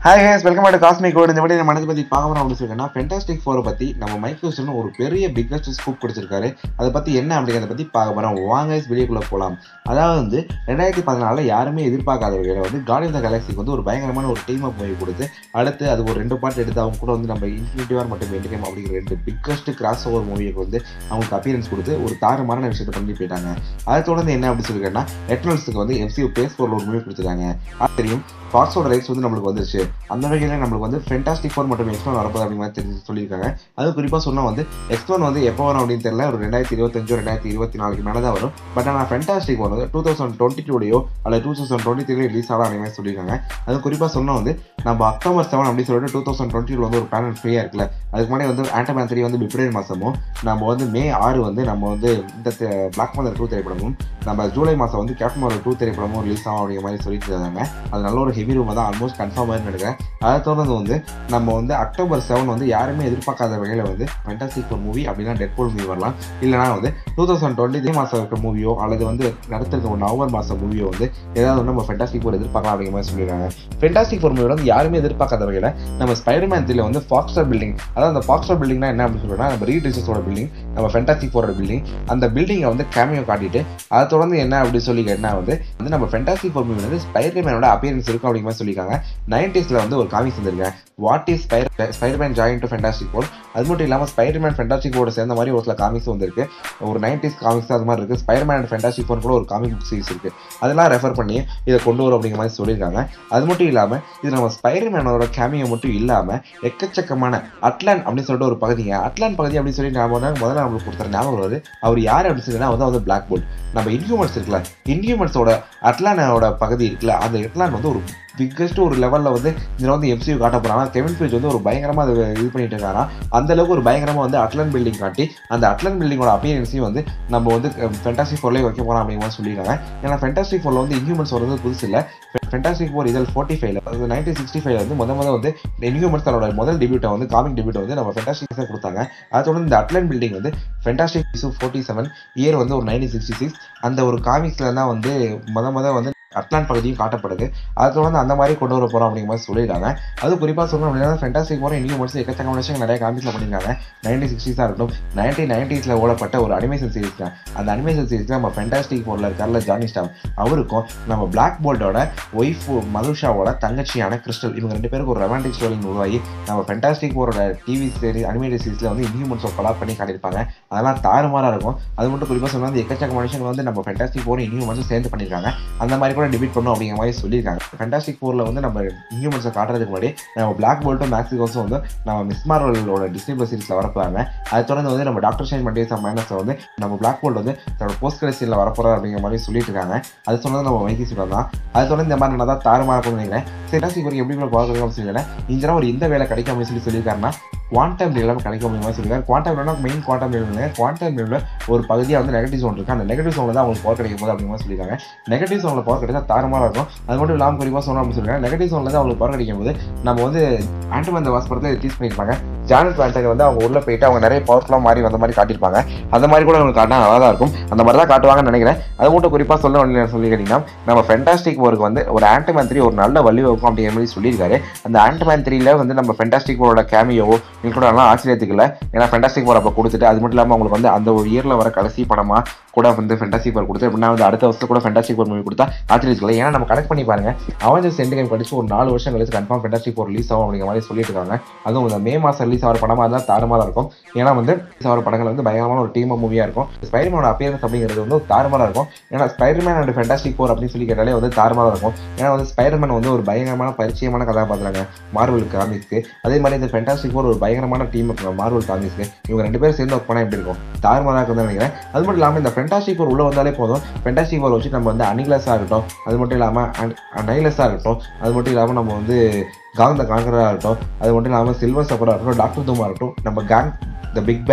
hi guys welcome to cosmic world இந்த video நம்ம மனதை பற்றி பார்க்கணும் அப்படின்னு சொல்லிங்கன்னா ஃபென்டாஸ்டிக் ஃபோரை பற்றி நம்ம மைக்ரோசன் ஒரு பெரிய பிக்கஸ்ட் ஸ்கூப் கொடுத்துருக்காரு அதை பற்றி என்ன அப்படிங்கிறத பற்றி பார்க்க போகிறோம் வாங்க வீடியோக்குள்ளே போகலாம் அதாவது வந்து ரெண்டாயிரத்தி பதினாலில் யாருமே எதிர்பார்க்காத வகையில் வந்து கார்டியன் த கேலக்ஸிக்கு வந்து ஒரு பயங்கரமான ஒரு டீம் அப் மூவி கொடுத்து அடுத்து அது ஒரு ரெண்டு பார்ட் எடுத்து அவங்க கூட வந்து நம்ம இன்ஃபினிட்டி வார் மற்றும் என்டிகேம் அப்படிங்கிற ரெண்டு பிக்கஸ்ட் கிராஸ் ஓவர் மூவிக்கு வந்து அவங்களுக்கு அப்பியரன்ஸ் கொடுத்து ஒரு தாறுமாறான விஷயத்தை பண்ணி போயிட்டாங்க அதை தொடர்ந்து என்ன அப்படின்னு சொல்லியிருக்கேன்னா எட்னல்ஸுக்கு வந்து எஃப்சியூ பேஸ் ஃபோரில் ஒரு மூவி கொடுத்துருக்காங்க அது தெரியும் ஃபாக்ஸோட ரைட்ஸ் வந்து நம்மளுக்கு வந்துருச்சு அந்த வகையில் நம்மளுக்கு வந்து ஃபென்டாஸ்டிக் ஃபோர் மற்றும் எக்ஸ்போன் வரப்போது அப்படிங்கிற மாதிரி தெரிஞ்சு சொல்லியிருக்காங்க அது குறிப்பாக சொன்னால் வந்து எக்ஸ்போன் வந்து எப்போ வரும் அப்படின்னு தெரியல ஒரு ரெண்டாயிரத்தி இருபத்தஞ்சோ ரெண்டாயிரத்தி இருபத்தி நாலுக்கு மேலே தான் வரும் பட் ஆனால் ஃபென்டாஸ்டிக் ஃபோர் வந்து டூ தௌசண்ட் டுவெண்ட்டி டூடையோ அல்லது two thousand twenty three release ஆகலாம் அப்படிங்கிற மாதிரி சொல்லியிருக்காங்க அது குறிப்பாக சொன்னால் வந்து நம்ம அக்டோபர் செவன் அப்படின்னு சொல்லிட்டு டூ தௌசண்ட் டுவெண்ட்டியில் வந்து ஒரு பிளான் ஃப்ரீயாக இருக்குல்ல அதுக்கு முன்னாடி வந்து ஆண்டமேன் த்ரீ வந்து பிப்ரவரி மாதமும் நம்ம வந்து மே ஆறு வந்து நம்ம வந்து இந்த பிளாக் மதர் டூ திரைப்படமும் நம்ம ஜூலை மாதம் வந்து கேப்டன் மாரல் டூ திரைப்படமும் ரிலீஸ் ஆகும் அப்படிங்கிற மாதிரி சொல்லிட்டு இருந்தாங்க அது நல்ல ஒரு ஹெவி ரூம் தான் ஆல்மோஸ்ட் கன்ஃபார்ம் ஆகி நினைக்கிறேன் அதை தொடர்ந்து வந்து நம்ம வந்து அக்டோபர் செவன் வந்து யாருமே எதிர்பார்க்காத வகையில் வந்து ஃபென்டாஸ்டிக் ஒரு மூவி அப்படின்னா டெட்போல் மூவி வரலாம் இல்லைனா வந்து டூ தௌசண்ட் டுவெண்ட்டி த்ரீ மாதம் இருக்க மூவியோ அல்லது வந்து நடத்திருக்க ஒரு நவம்பர் மாதம் மூவியோ வந்து ஏதாவது வந்து நம்ம ஃபென்டாஸ்டிக் ஒரு எதிர்பார்க்கலாம் அப்படிங்கிற மாதிரி சொல்லியிருக்காங்க ஃபென்டாஸ்டிக் ஒரு மூவி வந்து யாருமே எதிர்பார்க்காத வகையில் நம்ம ஸ்பைடர்மேன் த்ரீல வந்து ஃபாக்ஸ்டர் பில்டிங் அதாவது அந்த ஃபாக்ஸ்டர் பில்டிங்னா என்ன அப்படின்னு சொல்றோம்னா நம்ம ரீட் ரிசர்ஸோட பில்டிங் நம்ம ஃபென்டாஸ்டிக் ஃபோரோட பில்டிங் அந்த பில்டிங்கை வந்து கேமியோ காட்டிட்டு அதை தொடர்ந்து என்ன அப்படி சொல்லி கேட்டா வந்து வந்து நம்ம ஃபென்டாஸ்டிக் ஃபோர் மூவி வந்து ஸ்பைடர்மேனோட அப்பியரன்ஸ் இருக்கும் அப்படிங்கிற மாதிரி சொல்லியிருக்காங்க நைன்டிஸில் வந்து ஒரு காமிக்ஸ் வந்திருக்கேன் what is spider spiderman join to Fantastic Four அது மட்டும் இல்லாமல் ஸ்பைடர்மேன் ஃபென்டாஸ்டிக் ஃபோரோட சேர்ந்த மாதிரி ஒரு சில காமிக்ஸ் வந்திருக்கு ஒரு நைன்டிஸ் காமிக்ஸ் அது மாதிரி இருக்குது ஸ்பைடர்மேன் அண்ட் ஃபென்டாஸ்டிக் ஃபோர் கூட ஒரு காமிக் புக் சீரிஸ் இருக்குது அதெல்லாம் ரெஃபர் பண்ணி இதை கொண்டு வரும் அப்படிங்கிற மாதிரி சொல்லியிருக்காங்க அது மட்டும் இல்லாமல் இது நம்ம ஸ்பைடர்மேனோட கேமியோ மட்டும் இல்லாமல் எக்கச்சக்கமான அட்லான் அப்படின்னு சொல்லிட்டு ஒரு பகுதிங்க அட்லான் பகுதி அப்படின்னு சொல்லி ஞாபகம் வந்தா முதல்ல நம்மளுக்கு கொடுத்துற ஞாபகம் வருது அவர் யார் அப்படின்னு சொல்லினா வந்து வந்து பிளாக் போல்ட் நம்ம இன்ஹியூமன்ஸ் இருக்குல்ல இன்ஹியூமன்ஸோட அட்லானோட பகுதி இருக்குல்ல அந்த அட்லான் வந்து ஒரு பிக்கஸ்ட் ஒரு லெவலில் வந்து இதில் வந்து எஃப்சியூ காட்ட போகிறாங்க கெவின் பேஜ் வந்து ஒரு பயங்கரமாக அதை இது பண்ணிட்டு இருக்காங்க அந்த அளவுக்கு ஒரு பயங்கரமாக வந்து அட்லன் பில்டிங் காட்டி அந்த அட்லன் பில்டிங்கோட அப்பியரன்ஸையும் வந்து நம்ம வந்து ஃபென்டாஸ்டிக் ஃபோர்லேயே வைக்க போகிறோம் அப்படிங்கிற மாதிரி சொல்லியிருக்காங்க ஏன்னா ஃபென்டாஸ்டிக் ஃபோரில் வந்து இன்ஹியூமன்ஸ் வரது புதுசு இல்லை ஃபென்டாஸ்டிக் ஃபோர் இதில் ஃபோர்ட்டி ஃபைவ்ல அதாவது நைன்டீன் சிக்ஸ்டி ஃபைவ்ல வந்து முத முத வந்து இன்ஹியூமன்ஸ் தன்னோட முதல் டெபியூட்டை வந்து காமிக் டெபியூட்டை வந்து நம்ம ஃபென்டாஸ்டிக் தான் கொடுத்தாங்க அதை தொடர்ந்து இந்த அட்லன் பில்டிங் வந்து Fantastic is forty seven year வந்து ஒரு நைன்டீன் சிக்ஸ்டி சிக்ஸ் அந்த ஒரு காமிக்ஸில் தான் வந்து முத முத வந்து அட்லான் பகுதியும் காட்டப்படுது அதை தொடர்ந்து அந்த மாதிரி கொண்டு வர போகிறோம் அப்படிங்கிற மாதிரி சொல்லியிருக்காங்க அது குறிப்பாக சொல்லணும் அப்படின்னா ஃபென்டாஸ்டிக் போகிற இனியும் முடிச்சு எக்கச்சக்கமான விஷயங்கள் நிறைய காமிக்ஸில் பண்ணியிருக்காங்க நைன்டீன் சிக்ஸ்டீஸாக இருக்கட்டும் நைன்டீன் நைன்டீஸில் ஓடப்பட்ட ஒரு அனிமேஷன் சீரிஸ் தான் அந்த அனிமேஷன் சீரிஸில் நம்ம ஃபென்டாஸ்டிக் போர்டில் இருக்கார்ல ஜானி ஸ்டாம் அவருக்கும் நம்ம பிளாக் போல்ட்டோட ஒய்ஃப் மதுஷாவோட தங்கச்சியான கிறிஸ்டல் இவங்க ரெண்டு பேருக்கு ஒரு ரொமான்டிக் ஸ்டோரி உருவாகி நம்ம ஃபென்டாஸ்டிக் போரோட டிவி சீரிஸ் அனிமேட்டட் சீரிஸில் வந்து இன்ஹியூமன்ஸை கொலாப் பண்ணி காட்டியிருப்பாங்க அதெல்லாம் தாறுமாறாக இருக்கும் அது மட்டும் குறிப்பாக சொன்னால் வந்து எக்கச்சக்க மனுஷங்க வந்து நம்ம ஃபென்டாஸ்டிக் போர் இன்ஹியூமன்ஸும் சேர்ந்து பண்ணியிருக்காங்க அந்த மாதிரி கூட டிபீட் பண்ணும் அப்படிங்கிற மாதிரி சொல்லியிருக்காங்க ஃபென்டாஸ்டிக் ஃபோரில் வந்து நம்ம இன்ஹியூமன்ஸை காட்டுறதுக்கு முன்னாடி நம்ம பிளாக் போல்ட்டும் மேக்ஸிகோஸும் வந்து நம்ம மிஸ் மார்வலோட டிஸ்னி ப்ளஸ் சீரிஸில் வரப்போறாங்க அதை தொடர்ந்து வந்து நம்ம டாக்டர் ஷைன் மண்டேசா மைனஸ் வந்து நம்ம பிளாக் போல்ட் வந்து தன்னோட போஸ்ட் கிரேட் சீனில் வரப்போறா அப்படிங்கிற மாதிரி சொல்லிட்டு இருக்காங்க அது சொன்னது நம்ம வைத்தி சொல்லுவோம் தான் அது தொடர்ந்து இந்த மாதிரி நல்லா தாறுமாற இருக்கும்னு நினைக்கிறேன் ஃபென்டாஸ்டிக் வரைக்கும் எப்படி பார்க்குறது அப்படின்னு சொல்லி இந்த ஒரு இந்த வேலை கிடைக்கும் அப்படின்னு சொல்லி சொல்லியிருக்காருன்னா குவாண்டம் நிலம் கிடைக்கும் அப்படிங்கிற மாதிரி சொல்லியிருக்காரு குவாண்டம் நிலம் மெயின் குவாண்டம் நிலம் குவாண்டம் நிலம் ஒரு பகுதியாக வந்து நெகட்டிவ் ஜோன் இருக்கு அந்த நெகட்டிவ் ஜோனில் தான் அவங்களுக்கு பவர் கிடைக்கும் போது அப்படிங்கிற மாதிரி சொல்லியிருக்காங்க நெகட்டிவ் ஜோனில் பவர் கிடைச்சா தாறுமாறாக இருக்கும் அது மட்டும் இல்லாமல் குறிப்பாக சொன்னோம் அப்படின்னு சொல்லியிருக்காங்க நெகட்டிவ் ஜோனில் தான் அவங்களுக்கு பவர் கிடைக்கும் போது நம்ம வந்து ஆண்டமந்த வாஸ்பரத்தை டீஸ் பண்ணியிருப்பாங்க ஜானட் வேண்டர் வந்து அவங்க உள்ள போயிட்டு அவங்க நிறைய பவர்ஃபுல்லாக மாறி வந்த மாதிரி காட்டியிருப்பாங்க அந்த மாதிரி கூட அவங்க காட்டினா நல்லா தான் இருக்கும் அந்த மாதிரி தான் காட்டுவாங்கன்னு நினைக்கிறேன் அது மட்டும் குறிப்பாக சொல்ல வேண்டிய சொல்லி கேட்டிங்கன்னா நம்ம ஃபென்டாஸ்டிக் ஒர்க்கு வந்து ஒரு ஆண்டமேன் த்ரீ ஒரு நல்ல வழிவகுக்கும் அப்படிங்கிற மாதிரி சொல்லியிருக்காரு அந்த ஆண்டமேன் த்ரீல வந்து நம்ம ஃபென்டாஸ்டிக் போரோட கேமியோ கூட எல்லாம் ஆச்சரியத்துக்கு இல்லை ஏன்னா ஃபென்டாஸ்டிக் போர் அப்போ கொடுத்துட்டு அது மட்டும் இல்லாமல் அவங்களுக்கு வந்து அந்த ஒரு இயரில் வர கடைசி படமாக கூட வந்து ஃபென்டாஸ்டிக் போர் கொடுத்து எப்படின்னா வந்து அடுத்த வருஷம் கூட ஃபென்டாஸ்டிக் போர் மூவி கொடுத்தா ஆச்சரியத்துக்கு இல்லை ஏன்னா நம்ம கனெக்ட் பண்ணி பாருங்க அவஞ்சர்ஸ் எண்டு கேம் படிச்சு ஒரு நாலு வருஷம் கழிச்சு கன்ஃபார்ம் ஃபென்டாஸ்டிக் போர் ரிலீஸ் ஆகும் அப்படிங்கிற மாதிரி சொல்லிட்டு இருக்காங்க அதுவும் இந்த மே மாதம் ரிலீஸ் ஆகிற படமாக இருந்தால் தாறுமாறாக இருக்கும் ஏன்னா வந்து ரிலீஸ் ஆகிற படங்கள் வந்து பயங்கரமான ஒரு டீம் மூவியாக இருக்கும் ஸ்பைடர்மேனோட அப்பியரன்ஸ் அப்படிங்கிறது வந்து தாறுமாறாக இருக்கும் ஏன்னா ஸ்பைடர்மேன் அண்ட் ஃபென்டாஸ்டிக் போர் அப்படின்னு சொல்லி கேட்டாலே வந்து தாறுமாறாக இருக்கும் ஏன்னா வந்து ஸ்பைடர்மேன் வந்து ஒரு பயங்கரமான பரிச்சயமான கதாபாத்திரங்க மார்வல் காமிக்ஸ்க்கு அதே மாதிரி இந்த ஃபென்டாஸ்டிக் போர் ஒரு பயங்கரமான டீம் மார்வல் காமிக்ஸ்க்கு இவங்க ரெண்டு பேரும் சேர்ந்து ஒர்க் பண்ணால் எப்படி இருக்கும் தாறுமாறாக இருக்கும்னு நினைக்கிறேன் அது மட்டும் இல்லாமல் இந்த ஃபென்டாஸ்டிக் போர் உள்ள வந்தாலே போதும் ஃபென்டாஸ்டிக் போர் வச்சு நம்ம வந்து அனிலஸாக இருக்கட்டும் அது மட்டும் இல்லாமல் நைலஸாக இருக்கட்டும் அது மட்டும் இல்லாமல் நம்ம வந்து காங் த காங்கராக இருக்கட்டும் அது மட்டும் இல்லாமல் சில்வர் சப்பராக இருக்கட்டும் டாக்டர் தூமா இருக்கட்டும் நம்ம கேங் த பிக் பேட்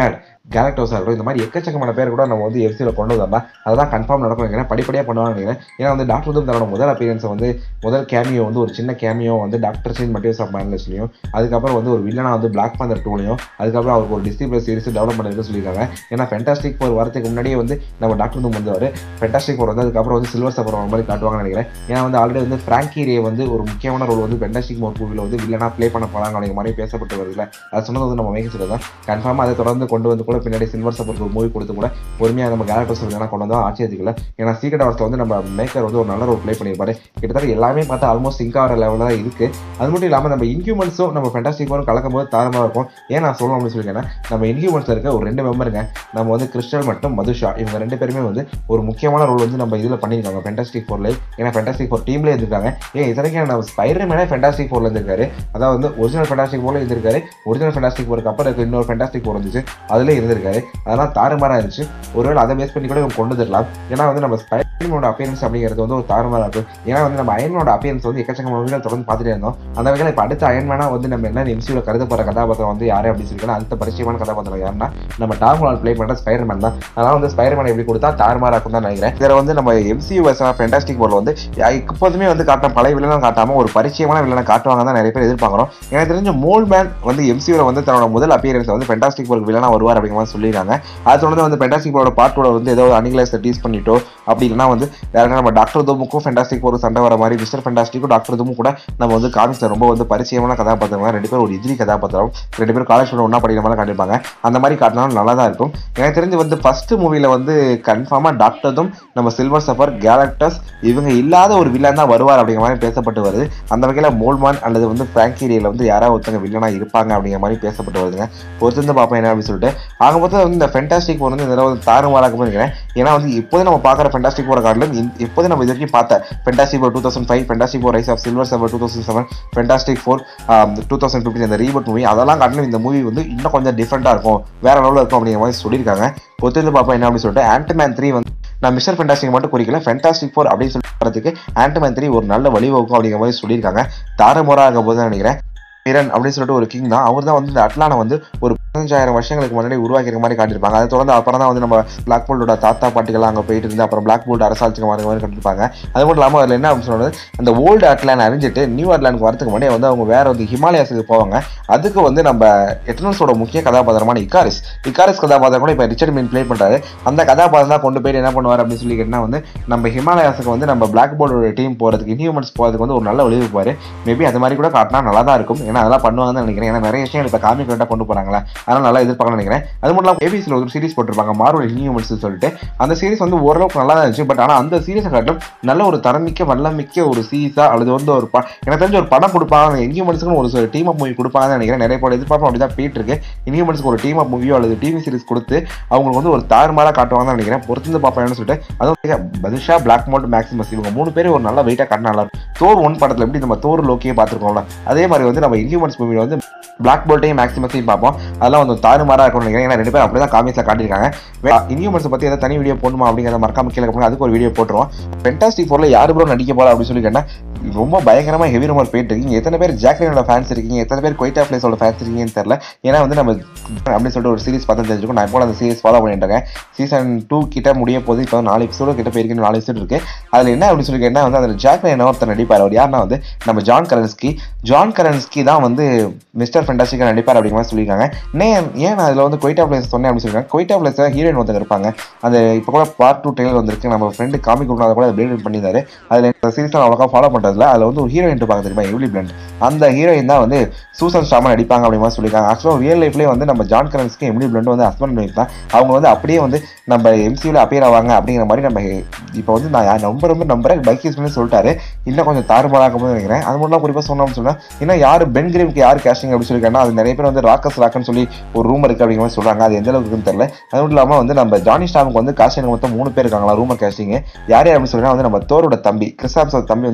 கேலக்டோஸாக இருக்கட்டும் இந்த மாதிரி எக்கச்சக்கமான பேர் கூட நம்ம வந்து எஃப்சியில் கொண்டு வந்தோம்னா அதெல்லாம் கன்ஃபார்ம் நடக்கும் நினைக்கிறேன் படிப்படியாக பண்ணுவாங்கன்னு நினைக்கிறேன் ஏன்னா வந்து டாக்டர் தூம் தன்னோட முதல் அப்பியரன்ஸை வந்து முதல் கேமியோ வந்து ஒரு சின்ன கேமியோ வந்து டாக்டர் சைன் மட்டிவ்ஸ் ஆஃப் மேன்லஸ்லையும் அதுக்கப்புறம் வந்து ஒரு வில்லனா வந்து பிளாக் பாந்தர் டூலையும் அதுக்கப்புறம் அவருக்கு ஒரு டிஸ்னி ப்ளஸ் சீரிஸ் டெவலப் பண்ணிருக்கு சொல்லியிருக்காங்க ஏன்னா ஃபென்டாஸ்டிக் ஃபோர் வரதுக்கு முன்னாடியே வந்து நம்ம டாக்டர் தூம் வந்தவர் ஃபென்டாஸ்டிக் ஃபோர் வந்து அதுக்கப்புறம் வந்து சில்வர் சஃபர் மாதிரி காட்டுவாங்கன்னு நினைக்கிறேன் ஏன்னா வந்து ஆல்ரெடி வந்து ஃப்ராங்கி ரே வந்து ஒரு முக்கியமான ரோல் வந்து ஃபென்டாஸ்டிக் ஃபோர் மூவியில் வந்து வில்லனா ப்ளே பண்ண போகிறாங்க அப்படிங்கிற மாதிரி பேசப்பட்டு வருதுல அது சொன்னது வந்து நம்ம மேய்ச்சி தான் கன்ஃபார்மாக அதை தொடர்ந்து கொண்டு வந்து கூட பின்னாடி சில்வர் சஃபருக்கு ஒரு மூவி கொடுத்து கூட பொறுமையாக நம்ம கேரக்டர்ஸ் வில்லனா கொண்டு வந்தோம் ஆச்சரியத்துக்குல ஏன்னா சீக்கிரம் அவர்ஸ் வந்து நம்ம மேக்கர் வந்து ஒரு நல்ல ரோல் ப்ளே பண்ணியிருப்பாரு கிட்டத்தட்ட எல்லாமே பார்த்தா ஆல்மோஸ்ட் சிங்க் ஆகிற லெவலில் தான் இருக்குது அது மட்டும் இல்லாமல் நம்ம இன்ஹியூமன்ஸும் நம்ம ஃபென்டாஸ்டிக் ஃபோரும் கலக்கும் போது தாரமாக இருக்கும் ஏன் நான் சொல்லணும் அப்படின்னு சொல்லியிருக்கேன் நம்ம இன்ஹியூமன்ஸில் இருக்க ஒரு ரெண்டு மெம்பருங்க நம்ம வந்து கிறிஸ்டல் மற்றும் மதுஷா இவங்க ரெண்டு பேருமே வந்து ஒரு முக்கியமான ரோல் வந்து நம்ம இதில் பண்ணியிருக்காங்க ஃபென்டாஸ்டிக் ஃபோர்ல ஏன்னா ஃபென்டாஸ்டிக் ஃபோர் டீம்ல இருந்திருக்காங்க ஏன் இதனைக்கு நம்ம ஸ்பைடர் மேனே ஃபென்டாஸ்டிக் ஃபோர்ல இருந்திருக்காரு அதாவது வந்து ஒரிஜினல் ஃபென்டாஸ்டிக் ஃபோர்ல இருந்திருக்காரு ஒரிஜினல் ஃபென்டாஸ்டிக் ஃபோருக்கு அப்புறம் இருக்க இன்னொரு ஃபென்டாஸ்டிக் ஃபோர் இருந்துச்சு அதுல இருந்திருக்காரு அதெல்லாம் தாறுமாறா இருந்துச்சு ஒருவேளை அதை பேஸ் பண்ணி கூட இவங்க கொண்டு வந்துடலாம் ஏன்னா வந்து நம்ம ஸ்பைடர்மேனோட அப்பியரன்ஸ் அப்படிங்கிறது வந்து ஒரு தாறுமாறா இருக்கும் ஏன்னா வந்து நம்ம அயன்மேனோட அப்பியரன்ஸ் வந்து எக்கச்சக்க மூவிகள் தொடர்ந்து பார்த்துட்டே இருந்தோம் அந்த வகையில் இப்போ அடுத்த அயன்மேனா வந்து நம்ம என்ன எம்சியூல கருதப்படுற கதாபாத்திரம் வந்து யாரு அப்படின்னு சொல்லி அடுத்த பரிச்சயமான கதாபாத்திரம் யாருன்னா நம்ம டாம் ஹால் ப்ளே பண்ற ஸ்பைடர் மேன் தான் அதனால வந்து ஸ்பைடர் மேன் எப்படி கொடுத்தா தாறுமாறா இருக்கும் தான் நினைக்கிறேன் இதில் வந்து நம்ம எம்சியூ வர்ஷன் ஃபென்டாஸ்டிக் போர்ல வந்து எப்போதுமே வந்து காட்டுற பழைய வில்லனும் காட்டாம ஒரு பரிச்சயமான வில்லனை காட்டுவாங்க தான் நிறைய பேர் எதிர்பார்க்குறோம் எனக்கு தெரிஞ்ச மோல் மேன் வந்து எம்சியூல வந்து தன்னோட முதல் அப்பியரன்ஸ் வந்து ஃபென்டாஸ்டிக் போர்க்கு வில்லனா வருவார் அப்படிங்கிற மாதிரி சொல்லியிருக்காங்க அது தொடர்ந்து வந்து ஃபென்டாஸ்டிக் போரோட பார்ட்டோட வந்து ஏதோ அனிகலைஸ் டீஸ் பண்ணிட்டோ அப்படி இல்லைனா வந்து டேரக்டாக நம்ம டாக்டர் தூமுக்கும் ஃபென்டாஸ்டிக் போர் சண்டை வர மாதிரி மிஸ்டர் ஃபென்டாஸ்டிக்கும் டாக்டர் தூமும் கூட நம்ம வந்து காமிக்ஸில் ரொம்ப வந்து பரிச்சயமான கதாபாத்திரம் ரெண்டு பேரும் ஒரு எதிரி கதாபாத்திரம் ரெண்டு பேரும் காலேஜ் ஒன்றா படிக்கிற மாதிரி காட்டியிருப்பாங்க அந்த மாதிரி காட்டினாலும் நல்லா தான் இருக்கும் எனக்கு தெரிஞ்சு வந்து ஃபர்ஸ்ட் மூவியில் வந்து கன்ஃபார்மாக டாக்டர்தும் நம்ம சில்வர் சஃபர் கேலக்டஸ் இவங்க இல்லாத ஒரு வில்லன் தான் வருவார் அப்படிங்கிற மாதிரி பேசப்பட்டு வருது அந்த வகையில் மோல்மான் அல்லது வந்து ஃப்ராங்கீரியில் வந்து யாராவது ஒருத்தங்க வில்லனா இருப்பாங்க அப்படிங்கிற மாதிரி பேசப்பட்டு வருதுங்க பொறுத்திருந்து பார்ப்போம் என்ன அப்படின்னு சொல்லிட்டு ஆக மொத்தம் வந்து இந்த ஃபென்டாஸ்டிக் போர் வந்து இந்த தடவை வந்து தாறுமாறாக்கும் நினைக்கிறேன் ஏன்னா வந்து இப்போது நம்ம பார்க்குற ஃபென்டாஸ்டிக் போர் கார்டிலும் இப்போது நம்ம இது வரைக்கும் பார்த்த Fantastic Four two thousand five Fantastic Four rise of Silver Surfer two thousand seven Fantastic Four two thousand fifteen இந்த ரீபோட் மூவி அதெல்லாம் காட்டிலும் இந்த மூவி வந்து இன்னும் கொஞ்சம் டிஃப்ரெண்ட்டாக இருக்கும் வேற லெவலில் இருக்கும் அப்படிங்கிற மாதிரி சொல்லியிருக்காங்க பொறுத்திருந்து பார்ப்போம் என்ன அப்படின்னு சொல்லிட்டு ஆன்ட்மேன் த்ரீ வந்து நான் மிஸ்டர் ஃபென்டாஸ்டிக் மட்டும் குறிக்கல ஃபென்டாஸ்டிக் ஃபோர் அப்படின்னு சொல்லி வரதுக்கு ஆன்ட்மேன் த்ரீ ஒரு நல்ல வழிவகுக்கும் அப்படிங்கிற மாதிரி சொல்லியிருக்காங்க தாறுமுறை ஆக போது நினைக்கிறேன் மிரன் அப்படின்னு சொல்லிட்டு ஒரு கிங் தான் அவர் தான் வந்து இந்த அட்லானை வந்து ஒரு பதினஞ்சாயிரம் வருஷங்களுக்கு முன்னாடி உருவாக்கிற மாதிரி காட்டியிருப்பாங்க அதை தொடர்ந்து அப்புறம் தான் வந்து நம்ம பிளாக் போல்டோட தாத்தா பாட்டிகள்லாம் அங்கே போயிட்டு இருந்து அப்புறம் பிளாக் போல்ட் அரசாட்சிக்கு மாதிரி மாதிரி கட்டிருப்பாங்க அது மட்டும் இல்லாமல் அதில் என்ன அப்படின்னு சொன்னது அந்த ஓல்டு அட்லான் அறிஞ்சிட்டு நியூ அட்லானுக்கு வரதுக்கு முன்னாடி வந்து அவங்க வேற வந்து ஹிமாலயாஸுக்கு போவாங்க அதுக்கு வந்து நம்ம எட்டர்னல்ஸோட முக்கிய கதாபாத்திரமான இக்காரிஸ் இக்காரிஸ் கதாபாத்திரம் கூட இப்போ ரிச்சர்ட் மீன் ப்ளே பண்ணுறாரு அந்த கதாபாத்திரம் தான் கொண்டு போயிட்டு என்ன பண்ணுவார் அப்படின்னு சொல்லி கேட்டால் வந்து நம்ம ஹிமாலயாஸுக்கு வந்து நம்ம பிளாக் போல்டோட டீம் போகிறதுக்கு இன்ஹியூமன்ஸ் போகிறதுக்கு வந்து ஒரு நல்ல வழிவகுப்பார் மேபி அது மாதிரி கூட காட்டினா நல்லா தான் இருக்கும் ஏன்னா அதெல்லாம் பண்ணுவாங்கன்னு நினைக்கிறேன் ஏன்னா நிறைய விஷயங்கள் இப்போ காமிக் கொண்டு போகிறாங்களா அதனால நல்லா எதிர்பார்க்கணும்னு நினைக்கிறேன் அது மட்டும் இல்லாமல் ஏபிசியில் ஒரு சீரிஸ் போட்டிருப்பாங்க மார்வல் இன்ஹியூமன்ஸ் சொல்லிட்டு அந்த சீரிஸ் வந்து ஓரளவுக்கு நல்லா தான் இருந்துச்சு பட் ஆனால் அந்த சீரிஸை காட்டிலும் நல்ல ஒரு தரமிக்க வல்லமிக்க ஒரு சீரிஸாக அல்லது வந்து ஒரு ப எனக்கு தெரிஞ்ச ஒரு படம் கொடுப்பாங்க இன்ஹியூமன்ஸுக்கு ஒரு டீம் அப் மூவி கொடுப்பாங்கன்னு நினைக்கிறேன் நிறைய பேர் எதிர்பார்ப்போம் அப்படி தான் போயிட்டு இருக்கு இன்ஹியூமன்ஸ்க்கு ஒரு டீம் அப் மூவியோ அல்லது டிவி சீரிஸ் கொடுத்து அவங்களுக்கு வந்து ஒரு தாறுமாறாக காட்டுவாங்கன்னு நினைக்கிறேன் பொறுத்து பார்ப்பேன்னு சொல்லிட்டு அதுவும் பதுஷா பிளாக் மோல்ட் மேக்ஸிமஸ் இவங்க மூணு பேரும் ஒரு நல்ல வெயிட்டாக காட்டினா நல்லா இருக்கும் தோர் ஒன் படத்தில் எப்படி நம்ம தோர் லோக்கியே பார்த்துருக்கோம்ல அதே மாதிரி வந்து நம்ம இன்ஹியூமன்ஸ் மூவியில் வந்து பிளாக் போல்ட்டையும் மேக்ஸிமஸையும் பார்ப்போம் அதெல்லாம் வந்து தாறுமாறாக இருக்கும்னு நினைக்கிறேன் ஏன்னா ரெண்டு பேரும் அப்படி தான் காமிக்ஸில் காட்டியிருக்காங்க இன்ஹியூமன்ஸ் பற்றி ஏதாவது தனி வீடியோ போடணுமா அப்படிங்கிறத மறக்காம கீழே போங்க அதுக்கு ஒரு வீடியோ போட்டுருவோம் ஃபென்டாஸ்டிக் ஃபோரில் யார் ப்ரோ நடிக்க போகிறா அப்படின்னு சொல்லி கேட்டால் ரொம்ப பயங்கரமாக ஹெவி ரூமர் போயிட்டு இருக்கீங்க எத்தனை பேர் ஜாக்லினோட ஃபேன்ஸ் இருக்கீங்க எத்தனை பேர் கொய்டா பிளேஸோட ஃபேன்ஸ் இருக்கீங்கன்னு தெரியல ஏன்னா வந்து நம்ம அப்படின்னு சொல்லிட்டு ஒரு சீரிஸ் பார்த்து தெரிஞ்சுக்கோ நான் இப்போ அந்த சீரிஸ் ஃபாலோ பண்ணிட்டு இருக்கேன் சீசன் டூ கிட்ட முடிய போது இப்போ நாலு எபிசோடு கிட்ட போயிருக்கு நாலு எபிசோடு இருக்கு அதில் என்ன அப்படின்னு சொல்லி கேட்டால் வந்து அதில் ஜாக்லின் ஒருத்தர் நடிப்பார் அவர் யாருன்னா வந்து நம்ம ஜான் கரன்ஸ்கி ஜான் கரன்ஸ்கி தான் வந்து மிஸ்டர் ஃபென்டாஸ்டிக்காக நடிப்பார் அப்படிங்கிற மாதிரி சொல்லியிருக்காங்க ஏன் ஏன் நான் அதில் வந்து கொய்டா பிளேஸ் சொன்னேன் அப்படின்னு சொல்லியிருக்காங்க கொய்டா பிளேஸில் ஹீரோயின் ஒருத்தர் இருப்பாங்க அந்த இப்போ கூட பார்ட் டூ ட்ரெயிலர் வந்திருக்கு நம்ம ஃப்ரெண்டு காமிக் கொடுத்தா கூட அதை பிளேட் பண்ணியிருந்தாரு அதில் இந்த சீரிஸ் அவ்வளோக்கா ஃபாலோ பண்ணுறதுல அதில் வந்து ஒரு ஹீரோயின் இருப்பாங்க தெரியுமா எவ்லி பிளண்ட் அந்த ஹீரோயின் தான் வந்து சூசன் ஸ்டாமா நடிப்பாங்க அப்படிங்கிற மாதிரி சொல்லியிருக்காங்க ஆக்சுவலாக ரியல் லைஃப்லேயே வந்து நம்ம ஜான் கரன்ஸ்க்கு எம்லி பிளண்ட் வந்து ஹஸ்பண்ட் ஒய்ஃப் தான் அவங்க வந்து அப்படியே வந்து நம்ம எம்சியூவில் அப்பியர் ஆவாங்க அப்படிங்கிற மாதிரி நம்ம இப்போ வந்து நான் ரொம்ப ரொம்ப நம்புறேன் பைக் யூஸ் பண்ணி சொல்லிட்டாரு இன்னும் கொஞ்சம் தாறுமாறாக போது நினைக்கிறேன் அது மட்டும் குறிப்பாக சொன்னோம்னு சொன்னால் ஏன்னா யார் பென் கிரீம்க்கு யார் கேஸ்டிங் அப்படின்னு சொல்லியிருக்காங்கன்னா அது நிறைய பேர் வந்து ராக்கஸ் ராக்கன்னு சொல்லி ஒரு ரூம் இருக்கு அப்படிங்கிற மாதிரி சொல்றாங்க அது எந்த அளவுக்கு இருக்குன்னு தெரியல அது மட்டும் இல்லாமல் வந்து நம்ம ஜானி ஸ்டாமுக்கு வந்து காஸ்டிங் மொத்தம் மூணு பேர் இருக்காங்களா ரூமர் கேஸ்டிங் யார் யார் அப்படின்னு சொல்லினா வந்து நம்ம தோரோட தம்பி கிறிஸ்டாம்ஸோட தம்பி வந்து லியாம் ஹாம்ஸ்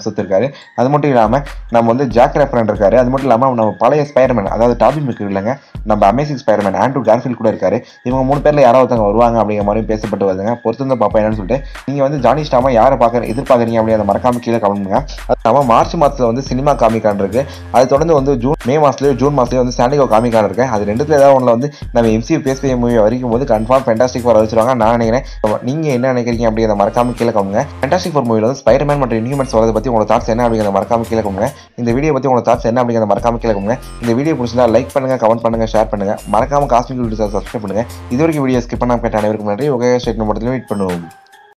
ஒத்துருக்காரு அது மட்டும் இல்லாமல் நம்ம வந்து ஜாக் ரெஃபரன் இருக்காரு அது மட்டும் இல்லாமல் நம்ம பழைய ஸ்பைடர்மேன் அதாவது டாபி மிக்கு இல்லைங்க நம்ம அமேசிங் ஸ்பைடர்மேன் ஆண்ட்ரூ கார்ஃபீல்ட் கூட இருக்காரு இவங்க மூணு பேர்ல யாராவது ஒருத்தவங்க வருவாங்க அப்படிங்கிற மாதிரி பேசப்பட்டு வருதுங்க பொறுத்து வந்து பார்ப்பேன் என்னன்னு சொல்லிட்டு நீங்க வந்து ஜானி ஸ்டாமா யாரை பார்க்க எதிர்பார்க்குறீங்க அப்படி அதை மறக்காம கீழே கமெண்ட் பண்ணுங்க அது இல்லாமல் மார்ச் மாதத்துல வந்து சினிமா காமிக்கான் இருக்கு அது தொடர்ந்து வந்து ஜூன் மே மாசத்துலயோ ஜூன் மாசத்துலயோ வந்து சாண்டிகோ காமிக்கான் இருக்கு அது ரெண்டுத்துல ஏதாவது ஒன்றுல வந்து நம்ம எம்சியூ பேஸ்பே மூவி வரைக்கும் போது கன்ஃபார்ம் ஃபென்டாஸ்டிக் ஃபார் வச்சிருவாங்க நான் நினைக்கிறேன் நீங்க என்ன நினைக்கிறீங்க அப்படிங்கிறத மறக்காம கீழே கமெண்ட்ங்க ஃபென்டாஸ்டிக் ஃபார் மூவில வந்து ஸ்பைடர்மேன் மற்றும் இன்ஹியூமன்ஸ் வரதை பத்தி உங்களோட தாட்ஸ் என்ன அப்படிங்கிறத மறக்காம கீழே கமெண்ட்ங்க இந்த வீடியோ பத்தி உங்களோட தாட்ஸ் என்ன அப்படிங்கிறத மறக்காம கீழே கமெண்ட்ங்க இந்த வீடியோ பிடிச்சிருந்தா லைக் பண்ணுங்க கமெண்ட் பண்ணுங்க ஷேர் பண்ணுங்க மறக்காம காஸ்மிக் வீடியோஸ் சப்ஸ்கிரைப் பண்ணுங்க இது வரைக்கும் வீடியோ ஸ்கிப் பண்ணாம கேட்ட அனைவருக்கும் நன்றி ஒகே ஸ்டேட்மெண்ட் மட்டும் வெயிட் பண்ணுவோம்